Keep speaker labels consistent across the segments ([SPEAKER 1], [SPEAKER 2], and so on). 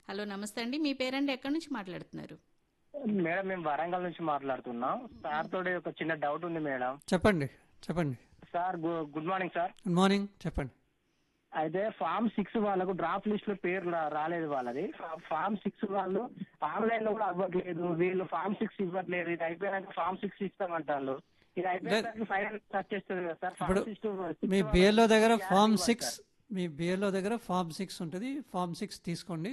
[SPEAKER 1] Hello నమస్తే అండి మీ పేరండి ఎక్కడి నుంచి మాట్లాడుతున్నారు
[SPEAKER 2] మేడం మేము వరంగల్ నుంచి మాట్లాడుతున్నాం సార్ తోటి ఒక చిన్న డౌట్ ఉంది మేడం
[SPEAKER 3] చెప్పండి చెప్పండి
[SPEAKER 2] sir good- good morning sir
[SPEAKER 3] good morning చెప్పండి
[SPEAKER 2] అయితే ఫామ్ సిక్స్ వాళ్ళకు డ్రాఫ్ట్ లిస్ట్ లో పేరు రా- రాలేదు వాళ్ళది ఫా- ఫామ్ సిక్స్ వాళ్ళు ఆన్లైన్ లో కూడా అవ్వట్లేదు వీళ్ళు ఫామ్ సిక్స్ ఇవ్వట్లేదు ఇది అయిపోయినాక ఫామ్ సిక్స్ ఇస్తామంటారు ఇది అయిపోయినాక ఫైనల్ టచ్ చేస్తుంది కదా సార్
[SPEAKER 3] ఇప్పుడు
[SPEAKER 2] ఫామ్ సిక్స్
[SPEAKER 3] మీ బిఎల్ఓ దగ్గర ఫామ్ సిక్స్ మీ బిఎల్ఓ దగ్గర ఫామ్ సిక్స్ ఉంటుంది ఫామ్ సిక్స్ తీసుకోండి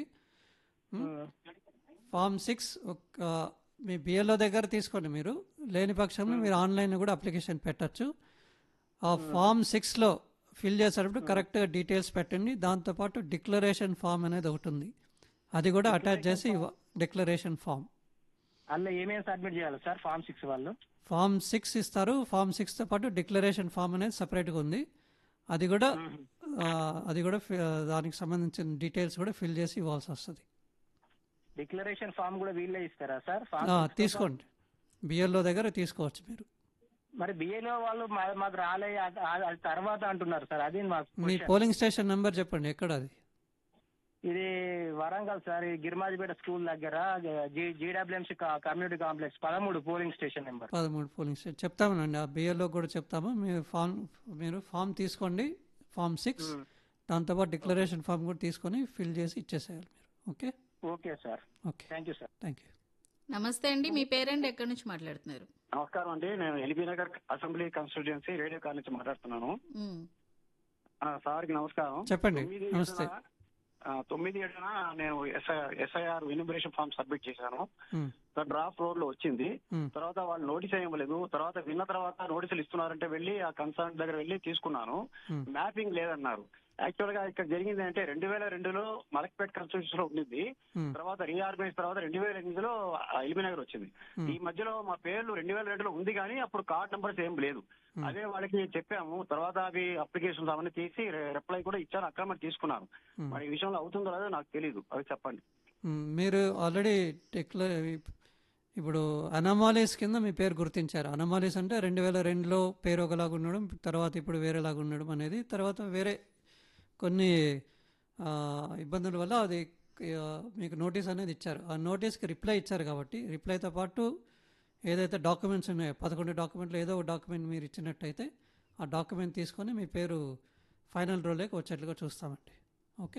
[SPEAKER 3] ఫామ్ సిక్స్ ఒక మీ బిఎల్ఓ దగ్గర తీసుకోండి మీరు లేని పక్షంలో మీరు ఆన్లైన్లో కూడా అప్లికేషన్ పెట్టచ్చు ఆ ఫామ్ సిక్స్లో ఫిల్ చేసేటప్పుడు కరెక్ట్గా డీటెయిల్స్ పెట్టండి దాంతోపాటు డిక్లరేషన్ ఫామ్ అనేది ఒకటి ఉంది అది కూడా అటాచ్ చేసి డిక్లరేషన్ ఫామ్
[SPEAKER 2] అందులో ఏమేమి సబ్మిట్ చేయాలి సార్ ఫామ్ సిక్స్ వాళ్ళు
[SPEAKER 3] ఫామ్ సిక్స్ ఇస్తారు ఫామ్ సిక్స్తో పాటు డిక్లరేషన్ ఫామ్ అనేది సపరేట్గా ఉంది అది కూడా ఆ, అది కూడా ఫి- దానికి సంబంధించిన డీటెయిల్స్ కూడా ఫిల్ చేసి ఇవ్వాల్సి వస్తుంది
[SPEAKER 2] డిక్లరేషన్ ఫామ్ కూడా వీళ్ళే ఇస్తారా సార్ ఫామ్
[SPEAKER 3] ఆ, తీసుకోండి బిఎల్ఓ దగ్గర తీసుకోవచ్చు మీరు
[SPEAKER 2] మరి బిఏలో వాళ్ళు మా- మాకు రాలే అది అది తర్వాత అంటున్నారు సార్ అది మాకు
[SPEAKER 3] మీ పోలింగ్ స్టేషన్ నెంబర్ చెప్పండి ఎక్కడ అది
[SPEAKER 2] ఇది వరంగల్ సార్ ఈ గిరిమాజిపేట స్కూల్ దగ్గర జీడబ్ల్యూఎంసీ కమ్యూనిటీ కాంప్లెక్స్ పదమూడు పోలింగ్ స్టేషన్ నెంబర్
[SPEAKER 3] పదమూడు పోలింగ్ స్టేషన్ చెప్తామనండి ఆ బిఎల్ఓ కూడా చెప్తాము మీరు ఫామ్ మీరు ఫామ్ తీసుకోండి ఫామ్ సిక్స్ దాంతోపాటు డిక్లరేషన్ ఫామ్ కూడా తీసుకొని ఫిల్ చేసి ఇచ్చేసేయాలి మీరు okay
[SPEAKER 2] okay sir
[SPEAKER 3] okay
[SPEAKER 2] thank you sir
[SPEAKER 3] thank you
[SPEAKER 1] నమస్తే అండి మీ పేరండి ఎక్కడి నుంచి మాట్లాడుతున్నారు
[SPEAKER 4] నమస్కారం అండి నేను LB Nagar assembly constituency radio call నుంచి మాట్లాడుతున్నాను
[SPEAKER 1] ఉమ్,
[SPEAKER 4] ఆ, సార్కి నమస్కారం
[SPEAKER 3] చెప్పండి.
[SPEAKER 4] తొమ్మిది
[SPEAKER 3] నమస్తే.
[SPEAKER 4] ఏడున, ఆ, తొమ్మిది ఏడున నేను ఎస్ఐఆర్ ఇన్యూమరేషన్ ఫామ్ సబ్మిట్ చేశాను
[SPEAKER 3] ఉమ్,
[SPEAKER 4] డ్రాఫ్ట్ రోడ్ లో వచ్చింది
[SPEAKER 3] ఉమ్,
[SPEAKER 4] తర్వాత వాళ్ళు నోటీస్ ఇవ్వలేదు తర్వాత విన్న తర్వాత నోటీసులు ఇస్తున్నారంటే వెళ్ళి ఆ కన్సర్న్ దగ్గర వెళ్ళి తీసుకున్నాను
[SPEAKER 3] Hmm.
[SPEAKER 4] మ్యాపింగ్ లేదన్నారు యాక్చువల్ గా ఇక్కడ జరిగింది అంటే రెండు వేల రెండులో మలక్పేట్ కాన్స్టిట్యూషన్ లో ఉండింది
[SPEAKER 3] Hmm.
[SPEAKER 4] తర్వాత రీఆర్గనైజ్ తర్వాత రెండు వేల ఎనిమిదిలో ఎలిమినగర్ వచ్చింది ఈ మధ్యలో మా పేర్లు రెండు వేల రెండులో ఉంది కానీ అప్పుడు కార్డ్ నంబర్స్ ఏం లేదు అదే వాళ్ళకి చెప్పాము తర్వాత అవి అప్లికేషన్స్ అవన్నీ తీసి రిప్లై కూడా ఇచ్చాను అక్కడ మరి తీసుకున్నాను మరి ఈ విషయంలో అవుతుందో లేదో నాకు తెలియదు అవి చెప్పండి
[SPEAKER 3] మ్, మీరు ఆల్రెడీ డిక్లే ఇప్పుడు అనమాలీస్ కింద మీ పేరు గుర్తించారు అనమాలీస్ అంటే రెండు వేల రెండులో పేరు ఒకలాగా ఉండడం తర్వాత ఇప్పుడు వేరేలాగా ఉండడం అనేది తర్వాత వేరే కొన్ని ఆ, ఇబ్బందుల వల్ల అది ఆ, మీకు నోటీస్ అనేది ఇచ్చారు ఆ నోటీస్కి రిప్లై ఇచ్చారు కాబట్టి రిప్లైతో పాటు ఏదైతే డాక్యుమెంట్స్ ఉన్నాయో పదకొండు డాక్యుమెంట్లు ఏదో ఒక డాక్యుమెంట్ మీరు ఇచ్చినట్టయితే ఆ డాక్యుమెంట్ తీసుకొని మీ పేరు ఫైనల్ రోల్లోకి వచ్చేట్లుగా చూస్తామండి ఓకే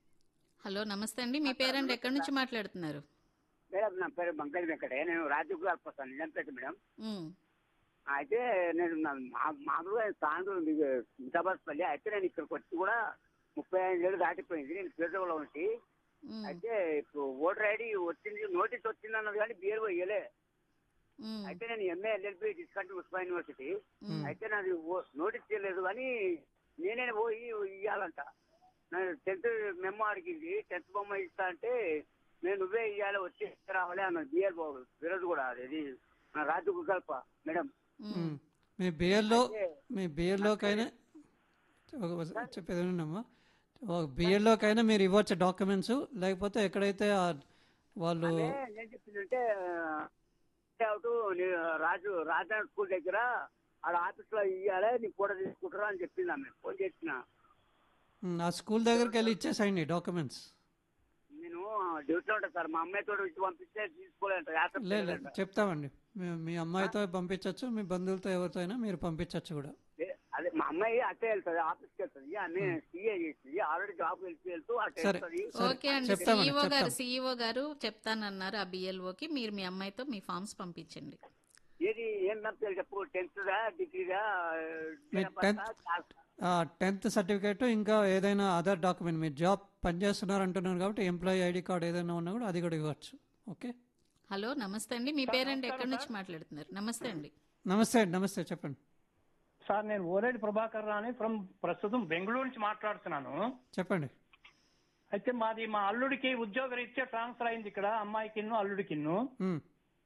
[SPEAKER 1] హలో నమస్తే అండి మీ పేరండి ఎక్కడి నుంచి మాట్లాడుతున్నారు
[SPEAKER 5] మేడం నా పేరు బంకరి వెంకటే నేను రాజీవ్ గారు వస్తాను నిజంపేట మేడం
[SPEAKER 1] ఉమ్,
[SPEAKER 5] అయితే నేను నా- మా- మామూలుగా తాండూరు నిజాబాద్పల్లి అయితే నేను ఇక్కడికి వచ్చి కూడా ముప్పై ఐదు ఏళ్ళు దాటిపోయింది నేను పేదలో ఉంచి
[SPEAKER 1] ఉమ్,
[SPEAKER 5] అయితే ఇప్పుడు ఓటర్ ఐడి వచ్చింది నోటీస్ వచ్చింది అన్నది కానీ బియర్ ఇయ్యలే
[SPEAKER 1] ఉమ్,
[SPEAKER 5] అయితే నేను ఎంఏ ఎల్ఎల్బి డిస్కంటి ఉస్మా యూనివర్సిటీ
[SPEAKER 1] ఉమ్.
[SPEAKER 5] అయితే నాది ఓ- నోటీస్ చేయలేదు కానీ నేనే పోయి ఇవ్వాలంట నేను టెన్త్ మెమో అడిగింది టెన్త్ బొమ్మ ఇస్తా అంటే నేను నువ్వే ఇవ్వాలి వచ్చి రావాలి అన్నది బిఆర్ బాబు విరోధు కూడా అది నా రాజు గుగల్ప మేడం
[SPEAKER 1] ఉమ్.
[SPEAKER 3] మ్మ్. మీ బిఎల్లో మీ బిఎల్లోకైనా చెప్పేది వినండమ్మా బిఎల్లోకైనా మీరు ఇవ్వచ్చు డాక్యుమెంట్స్ లేకపోతే ఎక్కడైతే ఆ- వాళ్ళు
[SPEAKER 5] అంటే నేను చెప్పిందంటే అవుట్ రాజు రాజధాని స్కూల్ దగ్గర ఆడ ఆఫీస్ లో ఇవ్వాలి నీ కూడా తీసుకుంటారా అని చెప్పింది ఆమె ఫోన్ చేసిన
[SPEAKER 3] మ్మ్, ఆ స్కూల్ దగ్గరికి వెళ్ళి ఇచ్చేసేయండి డాక్యుమెంట్స్
[SPEAKER 5] నేను డ్యూటీలో ఉంటాను సార్ మా అమ్మాయి తోటి ఇచ్చి పంపిస్తే తీసుకోలేంట యాత్ర
[SPEAKER 3] లేదు లేదు చెప్తామండి మీ- మీ అమ్మాయితో పంపించవచ్చు మీ బంధువులతో ఎవరితో అయినా మీరు పంపించవచ్చు కూడా
[SPEAKER 5] ఏ, అదే మా అమ్మాయి అట్టే వెళ్తుంది ఆఫీస్కి వెళ్తుంది ఆమె సీఏ చేస్తుంది ఆల్రెడీ జాబ్ వెళ్తూ వెళ్తూ అట్టే
[SPEAKER 3] సరే
[SPEAKER 5] వెళ్తుంది
[SPEAKER 3] సరే
[SPEAKER 1] ఓకే అండి
[SPEAKER 3] చెప్తామండి
[SPEAKER 1] సీఈఓ గారు
[SPEAKER 3] చెప్తాం
[SPEAKER 1] సీఈఓ గారు చెప్తానన్నారు ఆ బిఎల్ఓకి మీరు మీ అమ్మాయితో మీ ఫామ్స్ పంపించండి
[SPEAKER 5] ఏది ఏం పంపించాలి చెప్పు టెన్త్ దా డిగ్రీదా
[SPEAKER 3] మీ టెన్త్ టెన్త్ సర్టిఫికేట్ ఇంకా ఏదైనా అదర్ డాక్యుమెంట్ మీరు జాబ్ పనిచేస్తున్నారు అంటున్నారు కాబట్టి ఎంప్లాయీ ఐడి కార్డ్ ఏదైనా ఉన్నా కూడా అది కూడా ఇవ్వచ్చు ఓకే
[SPEAKER 1] హలో నమస్తే అండి మీ పేరండి ఎక్కడి నుంచి మాట్లాడుతున్నారు నమస్తే అండి
[SPEAKER 3] నమస్తే అండి నమస్తే చెప్పండి
[SPEAKER 2] సార్ నేను ఓలేడి ప్రభాకర్ రాని ఫ్రమ్ ప్రస్తుతం బెంగళూరు నుంచి మాట్లాడుతున్నాను
[SPEAKER 3] చెప్పండి
[SPEAKER 2] అయితే మాది మా అల్లుడికి ఉద్యోగ రీత్యా ట్రాన్స్ఫర్ అయింది ఇక్కడ అమ్మాయికిన్ను అల్లుడికిన్ను
[SPEAKER 3] మ్మ్.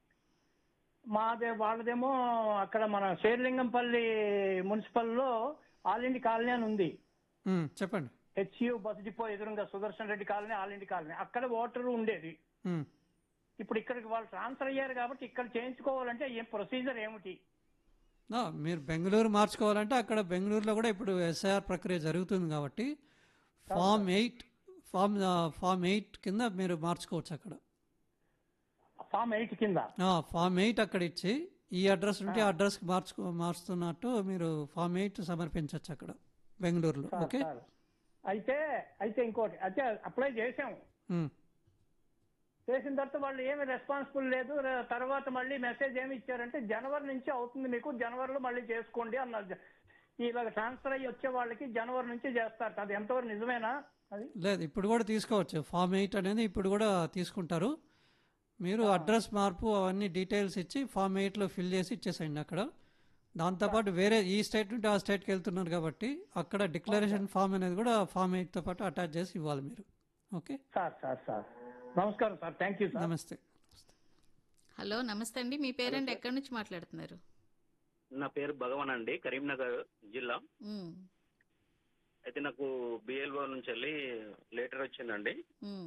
[SPEAKER 2] మాదే వాళ్ళదేమో అక్కడ మన శేర్లింగంపల్లి మున్సిపల్లో ఆల్ ఇండి కాలనీ అని ఉంది
[SPEAKER 3] మ్మ్. చెప్పండి
[SPEAKER 2] హెచ్యు బస్ డిపో ఎదురుగా Sudarshan Reddy colony all India colony అక్కడ ఓటర్ ఉండేది
[SPEAKER 3] మ్మ్.
[SPEAKER 2] ఇప్పుడు ఇక్కడికి వాళ్ళు ట్రాన్స్ఫర్ అయ్యారు కాబట్టి ఇక్కడ చేయించుకోవాలంటే ఏం ప్రొసీజర్ ఏమిటి
[SPEAKER 3] ఆ, మీరు బెంగళూరు మార్చుకోవాలంటే అక్కడ బెంగళూరులో కూడా ఇప్పుడు ఎస్ఐఆర్ ప్రక్రియ జరుగుతుంది కాబట్టి form eight form form eight కింద మీరు మార్చుకోవచ్చు అక్కడ
[SPEAKER 2] ఫామ్ ఎయిట్ కింద
[SPEAKER 3] ఆ, ఫామ్ ఎయిట్ అక్కడ ఇచ్చి ఈ అడ్రస్ ఉంటే ఆ అడ్రస్కి మార్చుకో మార్చుతున్నట్టు మీరు ఫామ్ ఎయిట్ సమర్పించవచ్చు అక్కడ బెంగళూరులో
[SPEAKER 2] సార్,
[SPEAKER 3] ఓకే
[SPEAKER 2] సార్. అయితే అయితే ఇంకోటి అయితే అప్లై చేసాం
[SPEAKER 3] ఉమ్.
[SPEAKER 2] చేసిన తర్వాత వాళ్ళు ఏమి రెస్పాన్సిబుల్ లేదు ర- తర్వాత మళ్ళీ మెసేజ్ ఏమి ఇచ్చారంటే జనవరి నుంచి అవుతుంది మీకు జనవరిలో మళ్ళీ చేసుకోండి అన్నారు ఇలాగ ట్రాన్స్ఫర్ అయ్యి వచ్చే వాళ్ళకి జనవరి నుంచి చేస్తారు అది ఎంతవరకు నిజమేనా అది
[SPEAKER 3] లేదు ఇప్పుడు కూడా తీసుకోవచ్చు ఫామ్ ఎయిట్ అనేది ఇప్పుడు కూడా తీసుకుంటారు మీరు అడ్రస్ మార్పు అవన్నీ డీటెయిల్స్ ఇచ్చి ఫామ్ ఎయిట్లో ఫిల్ చేసి ఇచ్చేసేయండి అక్కడ దాంతోపాటు వేరే ఈ స్టేట్ నుండి ఆ స్టేట్కి వెళ్తున్నారు కాబట్టి అక్కడ డిక్లరేషన్ ఫామ్ అనేది కూడా ఫామ్ ఎయిట్తో పాటు అటాచ్ చేసి ఇవ్వాలి మీరు ఓకే
[SPEAKER 2] సార్ సార్ సార్ నమస్కారం సార్ థ్యాంక్ యూ సార్
[SPEAKER 3] నమస్తే
[SPEAKER 1] హలో నమస్తే అండి మీ పేరెంట్ ఎక్కడి నుంచి మాట్లాడుతున్నారు
[SPEAKER 6] నా పేరు భగవాన్ అండి కరీంనగర్ జిల్లా
[SPEAKER 1] ఉమ్,
[SPEAKER 6] అయితే నాకు బిఎల్ఓ నుంచి వెళ్ళి లెటర్ వచ్చిందండి
[SPEAKER 1] ఉమ్.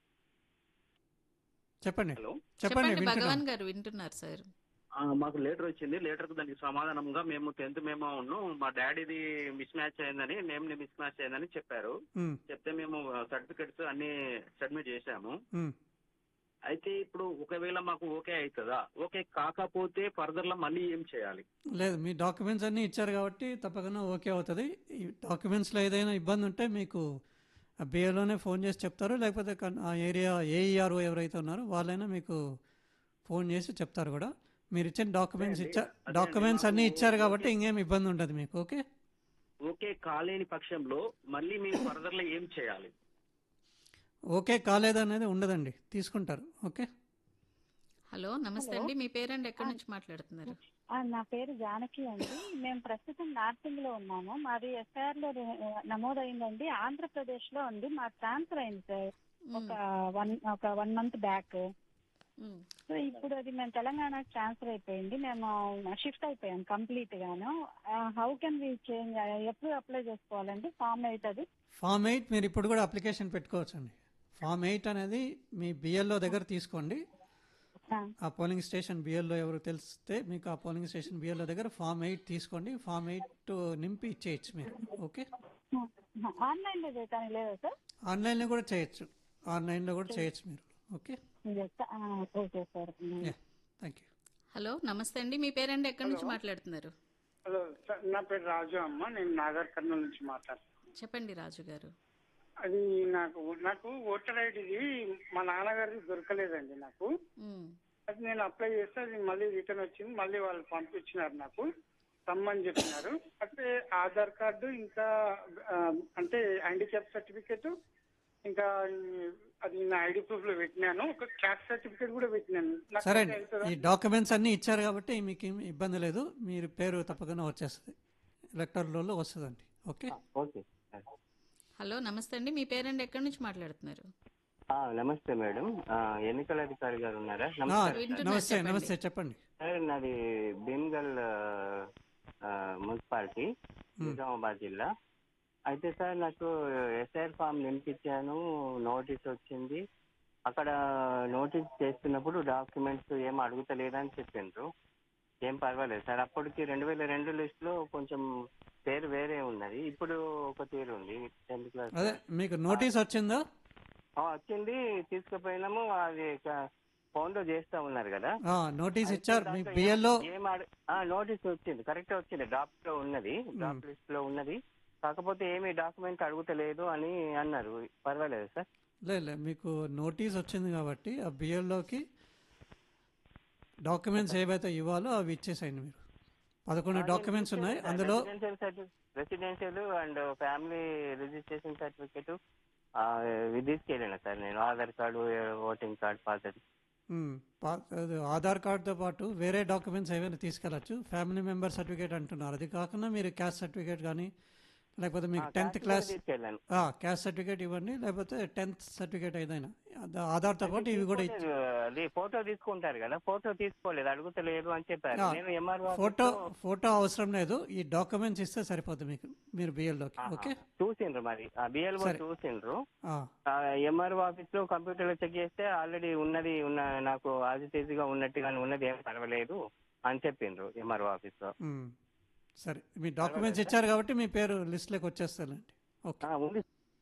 [SPEAKER 3] చెప్పండి
[SPEAKER 6] హలో
[SPEAKER 3] చెప్పండి
[SPEAKER 1] చెప్పండి భగవాన్
[SPEAKER 3] వింటున్నాను
[SPEAKER 1] గారు వింటున్నారు సార్
[SPEAKER 6] ఆ, మాకు లెటర్ వచ్చింది లెటర్ కు దానికి సమాధానంగా మేము టెన్త్ మేము ఉన్ను మా డాడీది మిస్ మ్యాచ్ అయిందని నేమ్ ని మిస్ మ్యాచ్ అయిందని చెప్పారు
[SPEAKER 3] ఉమ్,
[SPEAKER 6] చెప్తే మేము సర్టిఫికెట్స్ అన్ని సబ్మిట్ చేశాము
[SPEAKER 3] ఉమ్.
[SPEAKER 6] అయితే ఇప్పుడు ఒకవేళ మాకు ఓకే అవుతుందా ఓకే కాకపోతే ఫర్దర్ లో మళ్ళీ ఏం చేయాలి
[SPEAKER 3] లేదు మీ డాక్యుమెంట్స్ అన్నీ ఇచ్చారు కాబట్టి తప్పకుండా ఓకే అవుతుంది ఈ డాక్యుమెంట్స్లో ఏదైనా ఇబ్బంది ఉంటే మీకు బిఏలోనే ఫోన్ చేసి చెప్తారు లేకపోతే కన్- ఆ ఏరియా ఏఈఆర్ఓ ఎవరైతే ఉన్నారో వాళ్ళైనా మీకు ఫోన్ చేసి చెప్తారు కూడా మీరు ఇచ్చిన డాక్యుమెంట్స్
[SPEAKER 6] అదే
[SPEAKER 3] ఇచ్చా
[SPEAKER 6] అండి, అదే
[SPEAKER 3] డాక్యుమెంట్స్
[SPEAKER 6] అండి,
[SPEAKER 3] అన్నీ
[SPEAKER 6] మాకు
[SPEAKER 3] ఇచ్చారు కాబట్టి
[SPEAKER 6] ఓకే.
[SPEAKER 3] ఇంకేం ఇబ్బంది ఉండదు మీకు ఓకే
[SPEAKER 6] ఓకే కాలేని పక్షంలో మళ్ళీ మేము ఫర్దర్ లో ఏం చేయాలి
[SPEAKER 3] ఓకే కాలేదనేది ఉండదండి తీసుకుంటారు ఓకే
[SPEAKER 1] హలో నమస్తే
[SPEAKER 7] హలో.
[SPEAKER 1] అండి మీ పేరెంట్ ఎక్కడి నుంచి మాట్లాడుతున్నారు
[SPEAKER 7] ఆ, నా పేరు జానకి అండి మేము ప్రస్తుతం నార్సింగ్ లో ఉన్నాము మాది ఎస్ఆర్ లో రే- నమోదైందండి ఆంధ్రప్రదేశ్ లో ఉంది మా ట్రాన్స్ఫర్ అయింది సార్
[SPEAKER 1] ఉమ్,
[SPEAKER 7] ఒక వన్ ఒక one month back
[SPEAKER 1] um.
[SPEAKER 7] So ఇప్పుడు అది మేము తెలంగాణకు ట్రాన్స్ఫర్ అయిపోయింది మేము షిఫ్ట్ అయిపోయాం కంప్లీట్ గాను హౌ కెన్ వి చేంజ్ ఎప్పుడు అప్లై చేసుకోవాలండి ఫామ్ ఎయిట్ అది
[SPEAKER 3] ఫామ్ ఎయిట్ మీరు ఇప్పుడు కూడా అప్లికేషన్ పెట్టుకోవచ్చండి ఫామ్ ఎయిట్ అనేది మీ బిఎల్ఓ దగ్గర తీసుకోండి
[SPEAKER 7] ఆ,
[SPEAKER 3] ఆ పోలింగ్ స్టేషన్ బిఎల్ఓ ఎవరు తెలిస్తే మీకు ఆ పోలింగ్ స్టేషన్ బిఎల్ఓ దగ్గర ఫామ్ ఎయిట్ తీసుకోండి ఫామ్ ఎయిట్ నింపి ఇచ్చేయచ్చు మీరు ఓకే
[SPEAKER 7] ఆన్లైన్ లో చేయటానికి లేదా సార్
[SPEAKER 3] ఆన్లైన్లో కూడా చేయొచ్చు ఆన్లైన్లో కూడా చేయొచ్చు మీరు ఓకే
[SPEAKER 7] మీరు చెప్తా- ఆ, okay sir
[SPEAKER 3] yeah thank you
[SPEAKER 1] hello నమస్తే అండి మీ పేరెంట్ ఎక్కడి నుంచి మాట్లాడుతున్నారు
[SPEAKER 8] హలో సార్ నా పేరు రాజు అమ్మ నేను నాగర్ కర్నూలు నుంచి మాట్లాడుతున్నాను
[SPEAKER 1] చెప్పండి రాజు గారు
[SPEAKER 8] అది నాకు నాకు ఓటర్ ఐడిది మా నాన్నగారిది దొరకలేదండి నాకు
[SPEAKER 1] ఉమ్,
[SPEAKER 8] అది నేను అప్లై చేస్తే అది మళ్ళీ రిటర్న్ వచ్చింది మళ్ళీ వాళ్ళు పంపించినారు నాకు రమ్మని చెప్పినారు అయితే ఆధార్ కార్డు ఇంకా ఆ, అంటే హ్యాండిక్యాప్ సర్టిఫికేట్ ఇంకా ఈ- అది నా ఐడి ప్రూఫ్ లో పెట్టినాను ఒక క్యాస్ట్ సర్టిఫికేట్ కూడా పెట్టినాను నాకు
[SPEAKER 3] సరే
[SPEAKER 8] అది
[SPEAKER 3] అండి
[SPEAKER 8] అవుతుందా?
[SPEAKER 3] ఈ డాక్యుమెంట్స్ అన్నీ ఇచ్చారు కాబట్టి మీకు ఏమి ఇబ్బంది లేదు మీరు పేరు తప్పకుండా వచ్చేస్తుంది ఎలక్టర్ రోల్లో వస్తుందండి ఓకే
[SPEAKER 9] ఓకే
[SPEAKER 1] హలో నమస్తే అండి మీ పేరెంట్ ఎక్కడి నుంచి మాట్లాడుతున్నారు
[SPEAKER 9] ఆ, నమస్తే మేడం ఆ, ఎన్నికల అధికారి గారు ఉన్నారా
[SPEAKER 3] ఆ,
[SPEAKER 9] నమస్కారం సార్.
[SPEAKER 1] వింటున్నా,
[SPEAKER 3] నమస్తే
[SPEAKER 1] చెప్పండి.
[SPEAKER 3] నమస్తే చెప్పండి
[SPEAKER 9] సార్ నాది భీమ్గల్ ఆ, ఆ, మున్సిపాలిటీ
[SPEAKER 3] మ్.
[SPEAKER 9] నిజామాబాద్ జిల్లా అయితే సార్ నాకు ఎస్ఐఆర్ ఫామ్ నింపించాను నోటీస్ వచ్చింది అక్కడ నోటీస్ చేస్తున్నప్పుడు డాక్యుమెంట్స్ ఏం అడుగుతలేదని చెప్పిండ్రు ఏం పర్వాలేదు సార్ అప్పటికి రెండు వేల రెండు లిస్టులో కొంచెం పేరు వేరే ఉన్నది ఇప్పుడు ఒక తీరు ఉంది టెన్త్ క్లాస్
[SPEAKER 3] అదే మీకు నోటీస్ వచ్చిందా
[SPEAKER 9] ఆ, వచ్చింది తీసుకుపోయినాము అది ఫోన్ లో చేస్తా ఉన్నారు కదా
[SPEAKER 3] ఆ, నోటీస్
[SPEAKER 9] అయితే
[SPEAKER 3] ఇచ్చారు మీ
[SPEAKER 9] దాంట్లో
[SPEAKER 3] బిఎల్ఓ
[SPEAKER 9] ఏం- ఏం అడ- ఆ, నోటీస్ వచ్చింది కరెక్ట్ వచ్చింది డ్రాప్ లో ఉన్నది డ్రాప్ లిస్ట్ లో ఉన్నది కాకపోతే ఏమి డాక్యుమెంట్ అడుగుతలేదు అని అన్నారు పర్వాలేదు సార్
[SPEAKER 3] లేదు లేదు మీకు నోటీస్ వచ్చింది కాబట్టి ఆ బిఎల్ఓకి డాక్యుమెంట్స్ ఏవైతే ఇవ్వాలో అవి ఇచ్చేసేయండి మీరు పదకొండు డాక్యుమెంట్స్ ఉన్నాయి అందులో
[SPEAKER 9] residential and family registration certificate ఇవి తీసుకెళ్ళిన సార్ నేను ఆధార్ కార్డు ఓటింగ్ కార్డు పాతది
[SPEAKER 3] మ్, పా- అది ఆధార్ కార్డుతో పాటు వేరే డాక్యుమెంట్స్ ఏవైనా తీసుకెళ్ళచ్చు ఫ్యామిలీ మెంబర్ సర్టిఫికేట్ అంటున్నారు అది కాకుండా మీరు క్యాస్ట్ సర్టిఫికేట్ కానీ లేకపోతే మీకు టెన్త్ క్లాస్
[SPEAKER 9] తీసుకెళ్ళాను
[SPEAKER 3] క్యాస్ట్ సర్టిఫికేట్ ఇవ్వండి లేకపోతే టెన్త్ సర్టిఫికేట్ ఏదైనా అది ఆధార్తో పాటు ఇవి కూడా ఇచ్చి
[SPEAKER 9] అది ఫోటో తీసుకుంటారు కదా ఫోటో తీసుకోలేదు అడుగుతలేదు అని చెప్పారు
[SPEAKER 3] ఆ,
[SPEAKER 9] నేను ఎంఆర్ఓ
[SPEAKER 3] ఫోటో ఫోటో అవసరం లేదు ఈ డాక్యుమెంట్స్ ఇస్తే సరిపోతుంది మీకు మీరు బిఎల్లోకి ఓకే
[SPEAKER 9] చూసిండ్రు మరి ఆ బిఎల్ఓ
[SPEAKER 3] సరే.
[SPEAKER 9] చూసిండ్రు
[SPEAKER 3] ఆ,
[SPEAKER 9] ఎంఆర్ఓ ఆఫీస్ లో కంప్యూటర్ లో చెక్ చేస్తే ఆల్రెడీ ఉన్నది ఉన్న నాకు ఆజితేజిగా ఉన్నట్టుగానే ఉన్నది ఏం పర్వాలేదు అని చెప్పిండ్రు ఎంఆర్ఓ ఆఫీస్ లో
[SPEAKER 3] మ్, సరే మీ డాక్యుమెంట్స్ ఇచ్చారు కాబట్టి మీ పేరు లిస్ట్లోకి వచ్చేస్తానండి ఓకే
[SPEAKER 9] ఆ, ఉంది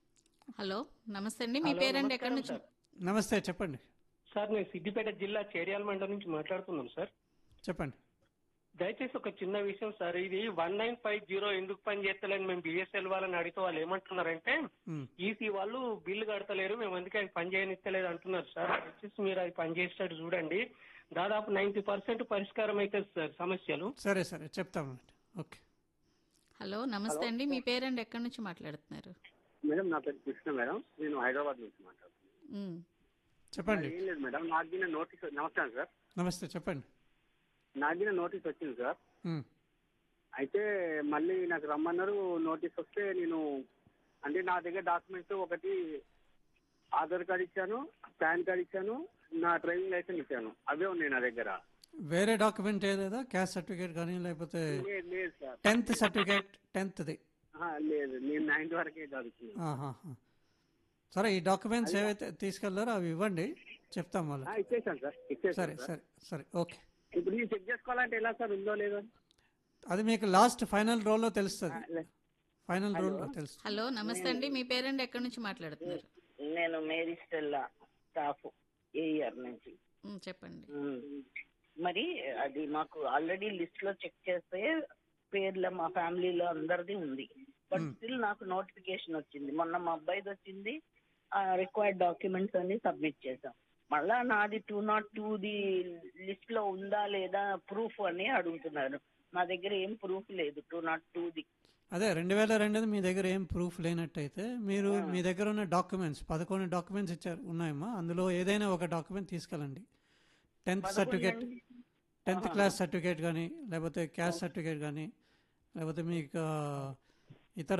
[SPEAKER 1] హలో నమస్తే అండి మీ
[SPEAKER 10] హలో,
[SPEAKER 1] పేరండి ఎక్కడి
[SPEAKER 10] నమస్కారం
[SPEAKER 1] నుంచి
[SPEAKER 3] నమస్తే చెప్పండి
[SPEAKER 10] సార్ మేము సిద్దిపేట జిల్లా చేర్యాల మండలం నుంచి మాట్లాడుతున్నాం సార్
[SPEAKER 3] చెప్పండి
[SPEAKER 10] దయచేసి ఒక చిన్న విషయం సార్ ఇది వన్ నైన్ ఫైవ్ జీరో ఎందుకు పని చేస్తలేని మేము బిఎస్ఎల్ వాళ్ళని అడిగితే వాళ్ళు ఏమంటున్నారంటే
[SPEAKER 3] మ్.
[SPEAKER 10] ఈసీ వాళ్ళు బిల్లు కడతలేరు మేము అందుకే అది పని చేయనిస్తలేదు అంటున్నారు సార్ దయచేసి మీరు అది పని చేసేటట్టు చూడండి దాదాపు నైన్టీ పర్సెంట్ పరిష్కారం అవుతుంది సార్ సమస్యలు
[SPEAKER 3] సరే సరే చెప్తామండి ఓకే
[SPEAKER 1] హలో నమస్తే అండి మీ పేరండి ఎక్కడి నుంచి మాట్లాడుతున్నారు
[SPEAKER 11] మేడం నా పేరు కృష్ణ మేడం నేను హైదరాబాద్ నుంచి మాట్లాడుతున్నాను
[SPEAKER 1] ఉమ్,
[SPEAKER 3] చెప్పండి
[SPEAKER 11] ఏం లేదు మేడం నాకు దీని నోటీస్ నమస్కారం సార్
[SPEAKER 3] నమస్తే చెప్పండి
[SPEAKER 11] నాకు దీని నోటీస్ వచ్చింది సార్
[SPEAKER 3] మ్.
[SPEAKER 11] అయితే మళ్ళీ నాకు రమ్మన్నారు నోటీస్ వస్తే నేను అంటే నా దగ్గర డాక్యుమెంట్స్ ఒకటి ఆధార్ కార్డ్ ఇచ్చాను పాన్ కార్డ్ ఇచ్చాను నా డ్రైవింగ్ లైసెన్స్ ఇచ్చాను అవే ఉన్నాయి నా దగ్గర
[SPEAKER 3] వేరే డాక్యుమెంట్ ఏదేదా క్యాస్ట్ సర్టిఫికేట్ కానీ లేకపోతే
[SPEAKER 11] లేదు లేదు సార్
[SPEAKER 3] టెన్త్ సర్టిఫికేట్ టెన్త్ది
[SPEAKER 11] ఆ, లేదు నేను నైన్త్ వరకే చదువుతున్నాను
[SPEAKER 3] ఆహాహా. సరే ఈ డాక్యుమెంట్స్ ఏవైతే తీసుకెళ్లారో అవి ఇవ్వండి చెప్తాం
[SPEAKER 11] ఆ,
[SPEAKER 3] వాళ్ళకి
[SPEAKER 11] ఇచ్చేసాను సార్
[SPEAKER 3] సరే
[SPEAKER 11] ఇచ్చేసాను సార్
[SPEAKER 3] సరే సరే ఓకే
[SPEAKER 11] ఇప్పుడు నేను చెక్ చేసుకోవాలంటే ఎలా సార్ ఉందో లేదో
[SPEAKER 3] అది మీకు లాస్ట్ ఫైనల్ రోల్లో తెలుస్తుంది
[SPEAKER 11] లే-
[SPEAKER 3] ఫైనల్ రోల్లో తెలుస్తుంది
[SPEAKER 1] హలో నమస్తే అండి మీ పేరండి ఎక్కడి నుంచి మాట్లాడుతున్నారు
[SPEAKER 12] నేను మేరీ స్టెల్లా స్టాఫ్ ఏ ఇయర్ నుంచి
[SPEAKER 1] ఉమ్, చెప్పండి
[SPEAKER 12] మరి అది మాకు ఆల్రెడీ లిస్ట్ లో చెక్ చేస్తే పేర్ల మా ఫ్యామిలీలో అందరిది ఉంది బట్ స్టిల్ నాకు నోటిఫికేషన్ వచ్చింది మొన్న మా అబ్బాయిది వచ్చింది రిక్వైర్డ్ డాక్యుమెంట్స్ అన్ని సబ్మిట్ చేశాం మళ్ళా నాది to not to the list లో ఉందా లేదా ప్రూఫ్ అని అడుగుతున్నారు నా దగ్గర ఏం ప్రూఫ్ లేదు టూ నాట్ టూ ది
[SPEAKER 3] అదే రెండు వేల రెండుది మీ దగ్గర ఏం ప్రూఫ్ లేనట్టయితే మీరు మీ దగ్గర ఉన్న డాక్యుమెంట్స్ పదకొండు డాక్యుమెంట్స్ ఇచ్చారు ఉన్నాయమ్మా అందులో ఏదైనా ఒక డాక్యుమెంట్ తీసుకెళ్ళండి tenth certificate tenth class certificate కానీ లేకపోతే క్యాస్ట్ సర్టిఫికేట్ కానీ లేకపోతే మీకు ఆ, ఇతర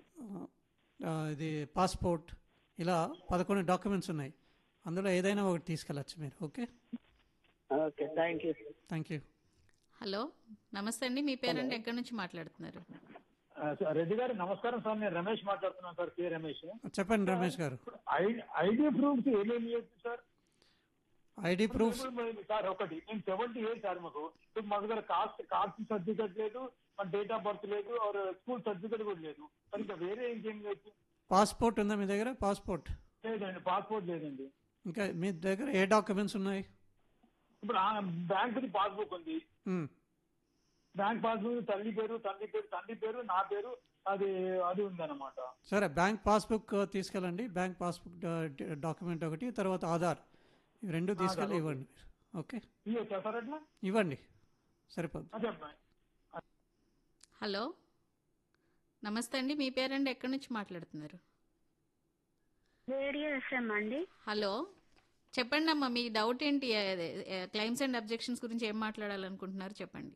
[SPEAKER 3] ఆ, ఇది పాస్పోర్ట్ ఇలా పదకొండు డాక్యుమెంట్స్ ఉన్నాయి అందులో ఏదైనా ఒకటి తీసుకెళ్ళచ్చు మీరు okay
[SPEAKER 12] okay thank you
[SPEAKER 3] thank you
[SPEAKER 1] hello నమస్తే అండి మీ పేరండి ఎక్కడి నుంచి మాట్లాడుతున్నారు
[SPEAKER 13] ఆ, సార్, రెడ్డి గారు నమస్కారం సార్ నేను రమేష్ మాట్లాడుతున్నాను సార్ కే రమేష్
[SPEAKER 3] చెప్పండి రమేష్ గారు
[SPEAKER 13] ఐ- ఐడి ప్రూఫ్స్ ఏమేమి ఇవ్వచ్చు సార్
[SPEAKER 3] ఐడి ప్రూఫ్స్
[SPEAKER 13] ఇప్పుడు మేము- సార్ ఒకటి నేను సెవెంటీ ఇయర్స్ సార్ మాకు ఇప్పుడు మా దగ్గర కాస్ట్ కాస్ట్ సర్టిఫికేట్ లేదు మన డేట్ ఆఫ్ బర్త్ లేదు ఆర్ స్కూల్ సర్టిఫికేట్ కూడా లేదు మరి ఇంకా వేరే ఇంకేం లేదు
[SPEAKER 3] పాస్పోర్ట్ ఉందా మీ దగ్గర పాస్పోర్ట్
[SPEAKER 13] లేదండి పాస్పోర్ట్ లేదండి
[SPEAKER 3] ఇంకా మీ దగ్గర ఏ డాక్యుమెంట్స్ ఉన్నాయి
[SPEAKER 13] ఇప్పుడు బ్యాంక్ పాస్బుక్ ఉంది
[SPEAKER 3] మ్.
[SPEAKER 13] బ్యాంక్ పాస్బుక్ తల్లి పేరు తండ్రి పేరు తండ్రి పేరు నా పేరు అది అది ఉందన్నమాట
[SPEAKER 3] సరే బ్యాంక్ పాస్బుక్ తీసుకెళ్ళండి బ్యాంక్ పాస్బుక్ డా- డాక్యుమెంట్ ఒకటి తర్వాత ఆధార్ ఇవి రెండు తీసుకెళ్ళి
[SPEAKER 13] ఓకే.
[SPEAKER 3] ఇవ్వండి ఓకే
[SPEAKER 13] ఇవ్వచ్చా సార్ అట్లా
[SPEAKER 3] ఇవ్వండి సరిపోద్ది
[SPEAKER 13] అదే అమ్మాయి
[SPEAKER 1] హలో నమస్తే అండి మీ పేరండి ఎక్కడి నుంచి మాట్లాడుతున్నారు
[SPEAKER 14] రేడియో ఎఫ్ఎం అండి
[SPEAKER 1] హలో చెప్పండి అమ్మా మీ డౌట్ ఏంటి క్లైమ్స్ అండ్ అబ్జెక్షన్స్ గురించి ఏం మాట్లాడాలనుకుంటున్నారు చెప్పండి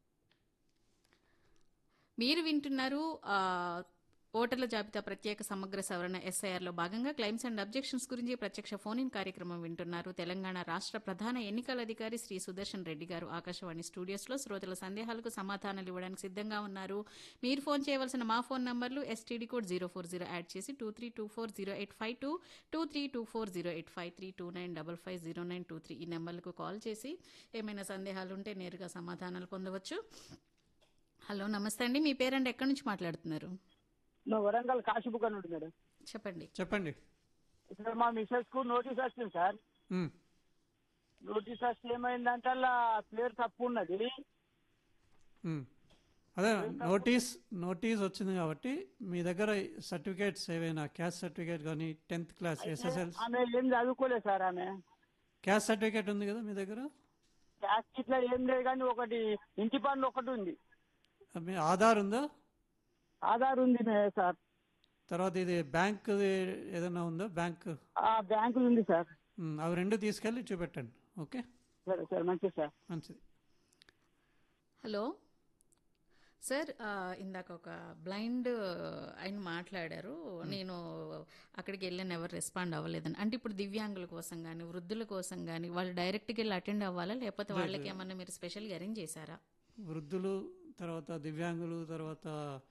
[SPEAKER 1] మీరు వింటున్నారు ఆ, ఓటర్ల జాబితా ప్రత్యేక సమగ్ర సవరణ ఎస్ఐఆర్లో భాగంగా క్లైమ్స్ అండ్ అబ్జెక్షన్స్ గురించి ప్రత్యక్ష ఫోన్ ఇన్ కార్యక్రమం వింటున్నారు తెలంగాణ రాష్ట్ర ప్రధాన ఎన్నికల అధికారి శ్రీ సుదర్శన్ రెడ్డి గారు ఆకాశవాణి స్టూడియోస్లో శ్రోతల సందేహాలకు సమాధానాలు ఇవ్వడానికి సిద్ధంగా ఉన్నారు మీరు ఫోన్ చేయవలసిన మా ఫోన్ నంబర్లు STD code zero four zero add చేసి two three two four zero eight five two two three two four zero eight five three two nine double five zero nine two three ఈ నెంబర్లకు call చేసి ఏమైనా సందేహాలు ఉంటే నేరుగా సమాధానాలు పొందవచ్చు హలో నమస్తే అండి మీ పేరండి ఎక్కడి నుంచి మాట్లాడుతున్నారు
[SPEAKER 2] మా వరంగల్ కాశీబుక్ అని ఉంటుంది మేడం
[SPEAKER 1] చెప్పండి
[SPEAKER 3] చెప్పండి
[SPEAKER 2] ఇక్కడ మా మిస్సెస్ కు నోటీస్ వచ్చింది సార్
[SPEAKER 3] మ్.
[SPEAKER 2] నోటీస్ వస్తే ఏమైందంటే అలా పేరు తప్పు ఉన్నది
[SPEAKER 3] మ్. అదే నోటీస్ నోటీస్ వచ్చింది కాబట్టి మీ దగ్గర సర్టిఫికేట్స్ ఏవైనా క్యాస్ట్ సర్టిఫికేట్ కానీ టెన్త్ క్లాస్ ఎస్ఎస్ఎల్
[SPEAKER 2] ఆమె ఏం చదువుకోలేదు సార్ ఆమె
[SPEAKER 3] క్యాస్ట్ సర్టిఫికేట్ ఉంది కదా మీ దగ్గర
[SPEAKER 2] క్యాస్ట్ ఇట్లా ఏం లేదు కానీ ఒకటి ఇంటి పన్ను ఒకటి ఉంది
[SPEAKER 3] మీ ఆధార్ ఉందా
[SPEAKER 2] ఆధార్ ఉంది మే- సార్
[SPEAKER 3] తర్వాత ఇది బ్యాంక్ ఏదైనా ఉందా బ్యాంక్
[SPEAKER 2] ఆ బ్యాంకు ఉంది సార్
[SPEAKER 3] మ్, అవి రెండు తీసుకెళ్ళి చూపెట్టండి ఓకే
[SPEAKER 2] సరే సార్ మంచిది సార్
[SPEAKER 3] మంచిది
[SPEAKER 1] హలో సార్ ఆ, ఇందాక ఒక బ్లైండ్ ఆయన మాట్లాడారు నేను అక్కడికి వెళ్ళాను ఎవరు రెస్పాండ్ అవ్వలేదని అంటే ఇప్పుడు దివ్యాంగుల కోసం కానీ వృద్ధుల కోసం కానీ వాళ్ళు డైరెక్ట్గా వెళ్ళి అటెండ్ అవ్వాలా లేకపోతే
[SPEAKER 3] లేదు,
[SPEAKER 1] వాళ్ళకి
[SPEAKER 3] లేదు.
[SPEAKER 1] ఏమన్నా మీరు స్పెషల్గా అరేంజ్ చేశారా
[SPEAKER 3] వృద్ధులు తర్వాత దివ్యాంగులు తర్వాత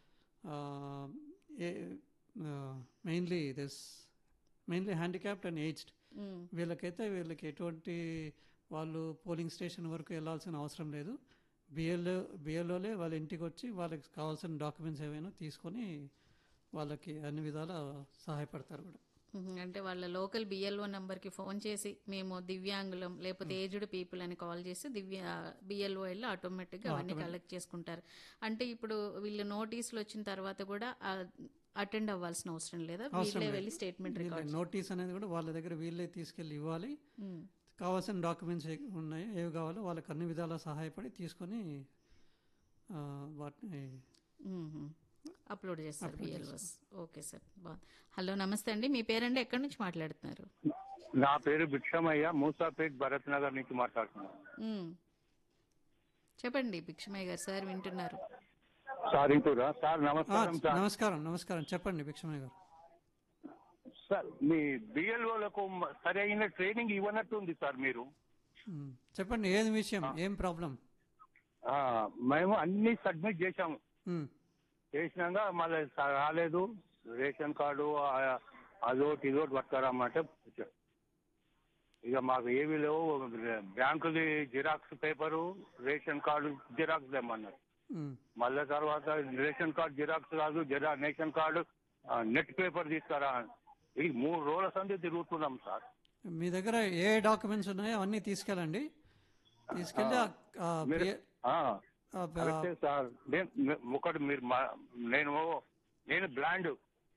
[SPEAKER 3] mainly this mainly handicapped and aged
[SPEAKER 1] Mm.
[SPEAKER 3] వీళ్ళకైతే వీళ్ళకి ఎటువంటి వాళ్ళు పోలింగ్ స్టేషన్ వరకు వెళ్ళాల్సిన అవసరం లేదు బిఎల్ఓ బిఎల్ఓలే వాళ్ళ ఇంటికి వచ్చి వాళ్ళకి కావాల్సిన డాక్యుమెంట్స్ ఏవైనా తీసుకొని వాళ్ళకి అన్ని విధాల సహాయపడతారు కూడా
[SPEAKER 1] మ్మ్. అంటే వాళ్ళ లోకల్ బిఎల్ఓ నంబర్కి ఫోన్ చేసి మేము దివ్యాంగులం లేకపోతే ఏజ్డ్ పీపుల్ అని కాల్ చేసి దివ్య బిఎల్ఓ వెళ్ళి ఆటోమేటిక్గా అవన్నీ
[SPEAKER 3] Automatic.
[SPEAKER 1] కలెక్ట్ చేసుకుంటారు అంటే ఇప్పుడు వీళ్ళు నోటీసులు వచ్చిన తర్వాత కూడా అటెండ్ అవ్వాల్సిన అవసరం లేదా
[SPEAKER 3] అవసరం
[SPEAKER 1] వీళ్ళే
[SPEAKER 3] లేదు.
[SPEAKER 1] వెళ్ళి స్టేట్మెంట్
[SPEAKER 3] వీళ్ళే
[SPEAKER 1] రికార్డ్
[SPEAKER 3] నోటీస్ అనేది కూడా వాళ్ళ దగ్గర వీళ్ళే తీసుకెళ్ళి ఇవ్వాలి
[SPEAKER 1] మ్మ్.
[SPEAKER 3] కావాల్సిన డాక్యుమెంట్స్ ఏ ఉన్నాయో ఏవి కావాలో వాళ్ళకి అన్ని విధాలా సహాయపడి తీసుకొని ఆ, వాటిని
[SPEAKER 1] అప్లోడ్ చేస్తారు
[SPEAKER 3] Upload
[SPEAKER 1] బిఎల్ఓస్ ఓకే సార్ బాగుంది హలో నమస్తే అండి మీ పేరండి ఎక్కడి నుంచి మాట్లాడుతున్నారు
[SPEAKER 14] నా పేరు భిక్షమయ్య మూసాపేట్ భరత్ నగర్ నుంచి మాట్లాడుతున్నాను
[SPEAKER 1] మ్మ్. చెప్పండి భిక్షమయ్య గారు సార్ వింటున్నారు
[SPEAKER 14] సారింపురా సార్
[SPEAKER 3] ఆ,
[SPEAKER 14] నమస్కారం సార్
[SPEAKER 3] నమస్కారం నమస్కారం చెప్పండి భిక్షమయ్య గారు
[SPEAKER 14] సార్ మీ బిఎల్ఓలకు సరైన ట్రైనింగ్ ఇవ్వనట్టు ఉంది సార్ మీరు
[SPEAKER 3] మ్మ్. చెప్పండి ఏది విషయం ఏం ప్రాబ్లం
[SPEAKER 14] ఆ, మేము అన్ని సబ్మిట్ చేశాము
[SPEAKER 3] మ్మ్.
[SPEAKER 14] చేసినాక మళ్ళీ స- రాలేదు రేషన్ కార్డు ఆ- అదోటి ఇదోటి పట్టుకురమ్మంటే వచ్చాం. ఇక మాకు ఏమీ లేవు బ్యాంకుది xerox paper ration card xerox తెమ్మన్నారు
[SPEAKER 3] మ్మ్.
[SPEAKER 14] మళ్ళీ తర్వాత రేషన్ కార్డు జిరాక్స్ కాదు జరా రేషన్ కార్డు ఆ, నెట్ పేపర్ తీసుకురా ఇది మూడు రోజుల సంది తిరుగుతున్నాం సార్
[SPEAKER 3] మీ దగ్గర ఏ డాక్యుమెంట్స్ ఉన్నాయో అవన్నీ తీసుకెళ్ళండి తీసుకెళ్ళి ఆ- ఆ
[SPEAKER 14] మీరు-
[SPEAKER 3] పే-
[SPEAKER 14] ఆ,
[SPEAKER 3] ఆ పే-
[SPEAKER 14] కరెక్టే సార్ నేను నే- ఒకటి మీరు మా- నేను నేను బ్లాండ్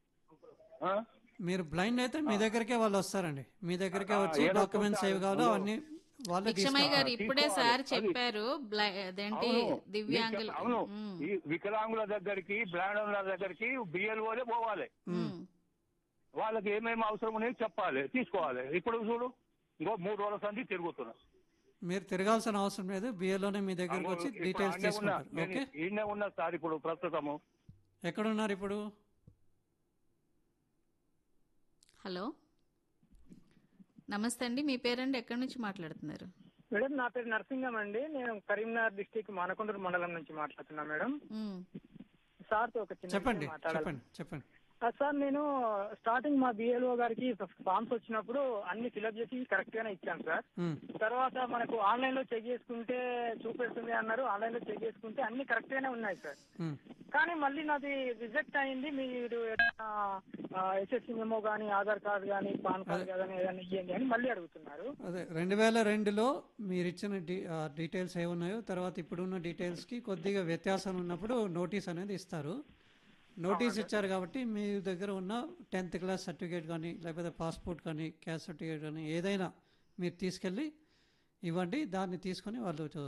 [SPEAKER 3] మీరు బ్లైండ్ అయితే మీ దగ్గరికే వాళ్ళు వస్తారండి మీ దగ్గరికే
[SPEAKER 14] ఆ,
[SPEAKER 3] వచ్చి
[SPEAKER 14] ఏదో
[SPEAKER 3] డాక్యుమెంట్స్
[SPEAKER 14] కొంత
[SPEAKER 3] ఏవి కావాలో
[SPEAKER 14] అందులో-
[SPEAKER 3] అవన్నీ వాళ్ళే
[SPEAKER 1] భిక్షమయ్య గారు
[SPEAKER 3] తీసుకుంటారు.
[SPEAKER 1] ఇప్పుడే
[SPEAKER 14] తీసుకోవాలి.
[SPEAKER 1] సార్
[SPEAKER 14] అది-
[SPEAKER 1] చెప్పారు బ్లై- అదేంటి
[SPEAKER 14] అవును.
[SPEAKER 1] దివ్యాంగులు
[SPEAKER 14] నేను చెప్- అవును
[SPEAKER 1] మ్మ్.
[SPEAKER 14] ఈ వికలాంగుల దగ్గరికి బ్లాండ్ దగ్గరికి బిఎల్ఓలే పోవాలి
[SPEAKER 1] మ్మ్.
[SPEAKER 14] వాళ్ళకి ఏమేమి అవసరం ఉన్నాయో చెప్పాలి తీసుకోవాలి ఇప్పుడు చూడు ఇంకో మూడు రోజుల సంది తిరుగుతున్నా
[SPEAKER 3] మీరు తిరగాల్సిన అవసరం లేదు బిఏలోనే మీ దగ్గరకు వచ్చి
[SPEAKER 14] ఇప్పుడు
[SPEAKER 3] డీటెయిల్స్
[SPEAKER 14] ఆడనే ఉన్నా.
[SPEAKER 3] తీసుకుంటారు
[SPEAKER 14] నేను
[SPEAKER 3] ఓకే
[SPEAKER 14] ఈయనే ఉన్నా సార్ ఇప్పుడు ప్రస్తుతము
[SPEAKER 3] ఎక్కడున్నారు ఇప్పుడు
[SPEAKER 1] హలో నమస్తే అండి మీ పేరండి ఎక్కడి నుంచి మాట్లాడుతున్నారు
[SPEAKER 15] మేడం నా పేరు నరసింగం అండి నేను కరీంనగర్ డిస్టిక్ మానకొండూరు మండలం నుంచి మాట్లాడుతున్నా మేడం
[SPEAKER 1] మ్మ్.
[SPEAKER 15] సార్ తో ఒక చిన్న
[SPEAKER 3] చెప్పండి
[SPEAKER 15] విషయం మాట్లాడాలి
[SPEAKER 3] చెప్పండి చెప్పండి
[SPEAKER 15] ఆ, సార్ నేను స్టార్టింగ్ మా బిఎల్ఓ గారికి ఫామ్స్ వచ్చినప్పుడు అన్ని ఫిలప్ చేసి కరెక్ట్ గానే ఇచ్చాను సార్
[SPEAKER 3] మ్మ్.
[SPEAKER 15] తర్వాత మనకు ఆన్లైన్ లో చెక్ చేసుకుంటే చూపిస్తుంది అన్నారు ఆన్లైన్ లో చెక్ చేసుకుంటే అన్ని కరెక్ట్ గానే ఉన్నాయి సార్
[SPEAKER 3] మ్మ్.
[SPEAKER 15] కానీ మళ్ళీ నాది రిజెక్ట్ అయింది మీరు ఎస్ఎస్సి మెమో కానీ ఆధార్ కార్డ్ కానీ పాన్ కార్డ్ కానీ ఏదైనా ఇవ్వండి అని మళ్ళీ అడుగుతున్నారు
[SPEAKER 3] అదే రెండు వేల రెండులో మీరు ఇచ్చిన డీ ఆ డీటెయిల్స్ ఏమున్నాయో తర్వాత ఇప్పుడున్న డీటెయిల్స్కి కొద్దిగా వ్యత్యాసం ఉన్నప్పుడు నోటీస్ అనేది ఇస్తారు నోటీస్ ఇచ్చారు కాబట్టి మీ దగ్గర ఉన్న టెన్త్ క్లాస్ సర్టిఫికేట్ కానీ లేకపోతే పాస్పోర్ట్ కానీ క్యాస్ట్ సర్టిఫికేట్ కానీ ఏదైనా మీరు తీసుకెళ్ళి ఇవ్వండి దాన్ని తీసుకొని వాళ్ళు చూ-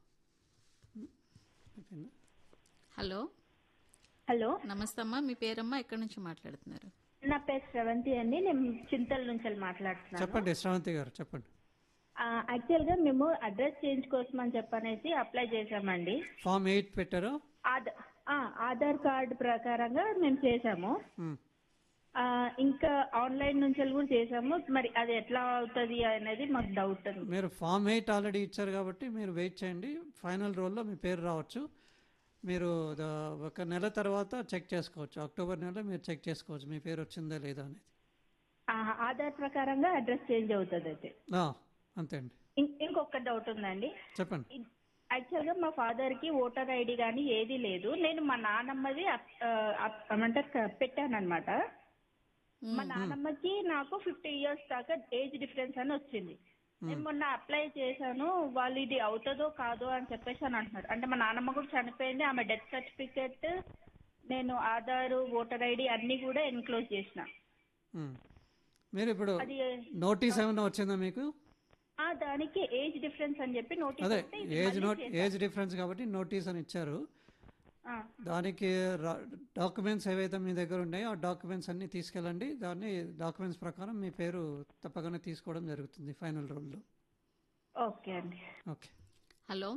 [SPEAKER 3] అయిపోయిందా?
[SPEAKER 1] హలో
[SPEAKER 16] హలో
[SPEAKER 1] నమస్తే అమ్మా మీ పేరమ్మా ఎక్కడి నుంచి మాట్లాడుతున్నారు
[SPEAKER 16] నా పేరు శ్రవంతి అండి నేను చింతల నుంచి మాట్లాడుతున్నాను
[SPEAKER 3] చెప్పండి శ్రవంతి గారు చెప్పండి
[SPEAKER 16] యాక్చువల్ గా మేము అడ్రస్ చేంజ్ కోసం అని చెప్పనేసి అప్లై చేసామండి
[SPEAKER 3] ఫామ్ ఎయిట్ పెట్టారు
[SPEAKER 16] ఆధార్ ఆ, ఆధార్ కార్డ్ ప్రకారంగా మేము చేసాము
[SPEAKER 3] మ్మ్.
[SPEAKER 16] ఆ, ఇంకా ఆన్లైన్ నుంచి కూడా చేసాము మరి అది ఎట్లా అవుతుంది అనేది మాకు డౌట్ ఉంది
[SPEAKER 3] మీరు ఫామ్ ఎయిట్ ఆల్రెడీ ఇచ్చారు కాబట్టి మీరు వెయిట్ చేయండి ఫైనల్ రోల్లో మీ పేరు రావచ్చు మీరు ద- ఒక నెల తర్వాత చెక్ చేసుకోవచ్చు అక్టోబర్ నెలలో మీరు చెక్ చేసుకోవచ్చు మీ పేరు వచ్చిందా లేదా అనేది
[SPEAKER 16] ఆ, ఆధార్ ప్రకారంగా అడ్రస్ చేంజ్ అవుతుంది అయితే
[SPEAKER 3] ఆ, అంతే అండి
[SPEAKER 16] ఇం- ఇంకొక డౌట్ ఉందండి
[SPEAKER 3] చెప్పండి
[SPEAKER 16] యాక్చువల్ గా మా ఫాదర్ కి ఓటర్ ఐడి కానీ ఏది లేదు నేను మా నానమ్మది అప్- ఆ, అప్- ఏమంటారు పెట్టాను అనమాట మా నానమ్మకి నాకు ఫిఫ్టీ ఇయర్స్ దాకా ఏజ్ డిఫరెన్స్ అని వచ్చింది నేను మొన్న అప్లై చేశాను వాళ్ళు ఇది అవుతుందో కాదో అని చెప్పేసి అని అంటున్నారు అంటే మా నానమ్మ కూడా చనిపోయింది ఆమె డెత్ సర్టిఫికేట్ నేను ఆధార్ ఓటర్ ఐడి అన్ని కూడా ఎన్క్లోజ్ చేసిన
[SPEAKER 3] మ్మ్. మీరు ఇప్పుడు
[SPEAKER 16] అది
[SPEAKER 3] నోటీస్ ఏమైనా వచ్చిందా మీకు
[SPEAKER 16] ఆ దానికి ఏజ్ డిఫరెన్స్ అని చెప్పి నోటీస్
[SPEAKER 3] అదే
[SPEAKER 16] వస్తే ఇది
[SPEAKER 3] ఏజ్
[SPEAKER 16] మళ్ళీ
[SPEAKER 3] నోట్
[SPEAKER 16] చేశాను.
[SPEAKER 3] ఏజ్ డిఫరెన్స్ కాబట్టి నోటీస్ అని ఇచ్చారు
[SPEAKER 16] ఆ.
[SPEAKER 3] దానికి డాక్యుమెంట్స్ ఏవైతే మీ దగ్గర ఉన్నాయో ఆ డాక్యుమెంట్స్ అన్ని తీసుకెళ్ళండి దాన్ని డాక్యుమెంట్స్ ప్రకారం మీ పేరు తప్పకుండా తీసుకోవడం జరుగుతుంది ఫైనల్ రోల్లో
[SPEAKER 16] ఓకే అండి
[SPEAKER 3] ఓకే
[SPEAKER 1] హలో